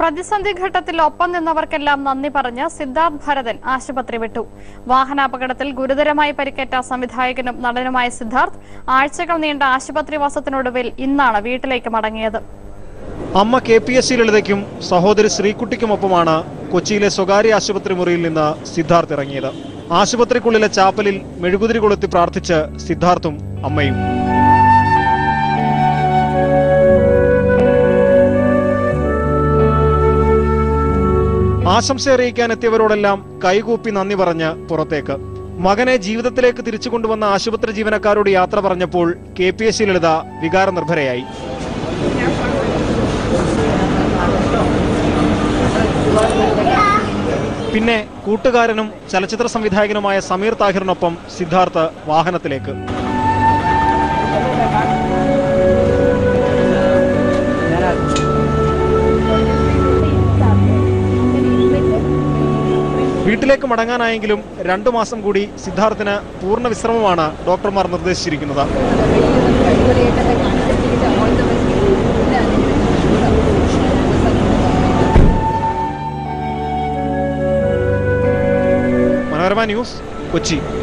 പ്രതിസന്ധി ഘട്ടത്തിൽ ഒപ്പം നിന്നവർക്കെല്ലാം നന്ദി പറഞ്ഞ് സിദ്ധാർത്ഥ് ഭരതൻ ആശുപത്രി വിട്ടു വാഹനാപകടത്തിൽ ഗുരുതരമായി പരിക്കേറ്റ സംവിധായകനും നടനുമായ സിദ്ധാർത്ഥ് ആഴ്ചകൾ നീണ്ട ആശുപത്രിവാസത്തിനൊടുവിൽ ഇന്നാണ് വീട്ടിലേക്ക് മടങ്ങിയത് അമ്മ കെ പി എസ് സി ലളിതയ്ക്കും സഹോദരി ശ്രീകുട്ടിക്കുമൊപ്പമാണ് കൊച്ചിയിലെ സ്വകാര്യ ആശുപത്രി മുറിയിൽ നിന്ന് സിദ്ധാർത്ഥ് ഇറങ്ങിയത് ആശുപത്രിക്കുള്ളിലെ ചാപ്പലിൽ മെഴുകുതിരി കൊളുത്തി പ്രാർത്ഥിച്ച് സിദ്ധാർത്ഥും അമ്മയും ആശംസ അറിയിക്കാൻ എത്തിയവരോടെല്ലാം കൈകൂപ്പി നന്ദി പറഞ്ഞ് പുറത്തേക്ക് മകനെ ജീവിതത്തിലേക്ക് തിരിച്ചു കൊണ്ടുവന്ന ആശുപത്രി ജീവനക്കാരോട് യാത്ര പറഞ്ഞപ്പോൾ K P S C Lalitha വികാരനിർഭരയായി പിന്നെ കൂട്ടുകാരനും ചലച്ചിത്ര സംവിധായകനുമായ സമീർ താഹിറിനൊപ്പം സിദ്ധാർത്ഥ് വാഹനത്തിലേക്ക് വീട്ടിലേക്ക് മടങ്ങാനായെങ്കിലും രണ്ടു മാസം കൂടി സിദ്ധാർത്ഥിന് പൂർണ്ണ വിശ്രമമാണ് ഡോക്ടർമാർ നിർദ്ദേശിച്ചിരിക്കുന്നത് മനോരമ ന്യൂസ് കൊച്ചി